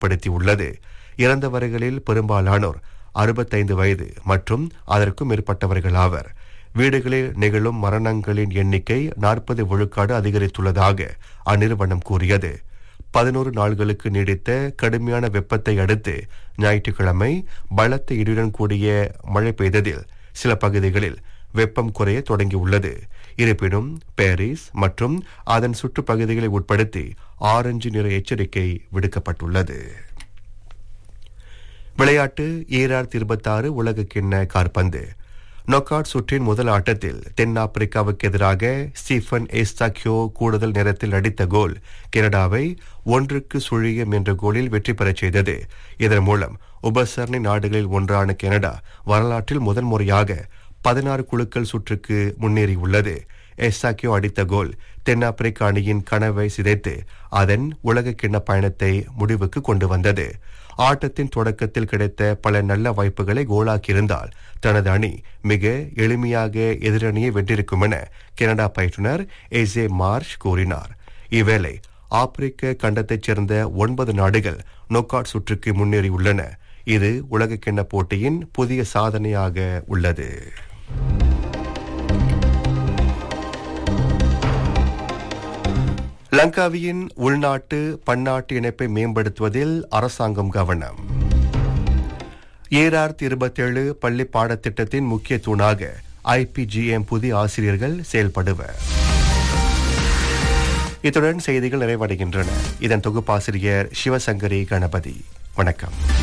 அதிகப்படுத்தியுள்ளது இறந்தவர்களில் பெரும்பாலானோர் அறுபத்தைந்து வயது மற்றும் அதற்கும் மேற்பட்டவர்கள் ஆவர் வீடுகளில் நிகழும் மரணங்களின் எண்ணிக்கை நாற்பது விழுக்காடு அதிகரித்துள்ளதாக அந்நிறுவனம் கூறியது பதினோரு நாள்களுக்கு நீடித்த கடுமையான வெப்பத்தை அடுத்து ஞாயிற்றுக்கிழமை பலத்த இடியுடன் கூடிய மழை பெய்ததில் சில பகுதிகளில் வெப்பம் குறைய தொடங்கியுள்ளது இருப்பினும் பாரிஸ் மற்றும் அதன் சுற்றுப்பகுதிகளை உட்படுத்தி ஆரஞ்சு நிற எச்சரிக்கை விடுக்கப்பட்டுள்ளது விளையாட்டு ஈராயிரத்தி இருபத்தாறு உலக கிண்ண கார்பந்து நொக்காட் சுற்றின் முதல் ஆட்டத்தில் தென்னாப்பிரிக்காவுக்கு எதிராக ஸ்டீஃபன் எஸ்டாக்கியோ கூடுதல் நேரத்தில் அடித்த கோல் கனடாவை ஒன்றுக்கு சுழியம் என்ற கோலில் வெற்றி பெறச் செய்தது இதன் மூலம் உபசரணை நாடுகளில் ஒன்றான கனடா வரலாற்றில் முதன்முறையாக பதினாறு குழுக்கள் சுற்றுக்கு முன்னேறியுள்ளது எஸ்டாக்கியோ அடித்த கோல் தென்னாப்பிரிக்க அணியின் கனவை சிதைத்து அதன் உலக கிண்ண பயணத்தை முடிவுக்கு கொண்டு வந்தது ஆட்டத்தின் தொடக்கத்தில் கிடைத்த பல நல்ல வாய்ப்புகளை கோலாக்கியிருந்தால் தனது அணி மிக எளிமையாக எதிரணியை வென்றிருக்கும் என கனடா பயிற்றுனர் எசே மார்ஷ் கூறினார் இவ்வேளை ஆப்பிரிக்க கண்டத்தைச் சேர்ந்த ஒன்பது நாடுகள் நோக்காட் சுற்றுக்கு முன்னேறியுள்ளன இது உலக கிண்ண போட்டியின் புதிய சாதனையாக உள்ளது லங்காவியின் உள்நாட்டு பன்னாட்டு இணைப்பை மேம்படுத்துவதில் அரசாங்கம் கவனம் ஏழாயிரத்தி இருபத்தேழு பள்ளி பாடத்திட்டத்தின் முக்கிய தூணாக ஐபிஜிஎம் புதிய ஆசிரியர்கள் செயல்படுவர் இத்துடன் செய்திகள் நிறைவடைகின்றன இதன் தொகுப்பாசிரியர் சிவசங்கரி கணபதி வணக்கம்